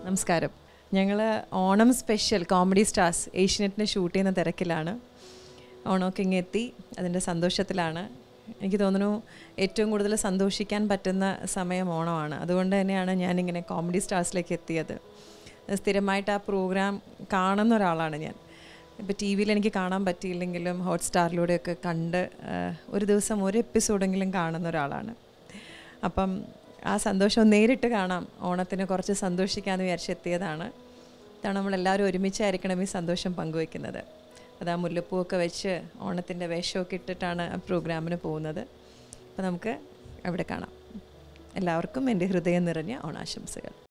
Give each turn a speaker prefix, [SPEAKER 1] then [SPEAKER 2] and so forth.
[SPEAKER 1] നമസ്കാരം ഞങ്ങൾ Onam special comedy stars ഏഷ്യനെറ്റിന് ഷൂട്ട് ചെയ്യുന്ന തിരക്കിലാണ് ഓണമൊക്കെ ഇങ്ങ് എത്തി അതിൻ്റെ സന്തോഷത്തിലാണ് എനിക്ക് തോന്നുന്നു ഏറ്റവും കൂടുതൽ സന്തോഷിക്കാൻ പറ്റുന്ന സമയം ഓണമാണ് അതുകൊണ്ട് തന്നെയാണ് ഞാനിങ്ങനെ കോമഡി സ്റ്റാർസിലേക്ക് എത്തിയത് സ്ഥിരമായിട്ട് ആ പ്രോഗ്രാം കാണുന്ന ഒരാളാണ് ഞാൻ ഇപ്പോൾ ടി വിയിൽ എനിക്ക് കാണാൻ പറ്റിയില്ലെങ്കിലും ഹോട്ട്സ്റ്റാറിലൂടെയൊക്കെ കണ്ട് ആ, ഒരു ദിവസം ഒരു എപ്പിസോഡെങ്കിലും കാണുന്ന ഒരാളാണ് അപ്പം ആ സന്തോഷം നേരിട്ട് കാണാം ഓണത്തിന് കുറച്ച് സന്തോഷിക്കാമെന്ന് വിചാരിച്ചെത്തിയതാണ് ഇതാണ് നമ്മളെല്ലാവരും ഒരുമിച്ചായിരിക്കണം ഈ സന്തോഷം പങ്കുവെക്കുന്നത് അത് ആ മുല്ലപ്പൂവൊക്കെ വെച്ച് ഓണത്തിൻ്റെ വേഷമൊക്കെ ഇട്ടിട്ടാണ് ആ പ്രോഗ്രാമിന് പോകുന്നത് അപ്പോൾ നമുക്ക് അവിടെ കാണാം എല്ലാവർക്കും എൻ്റെ ഹൃദയം നിറഞ്ഞ ഓണാശംസകൾ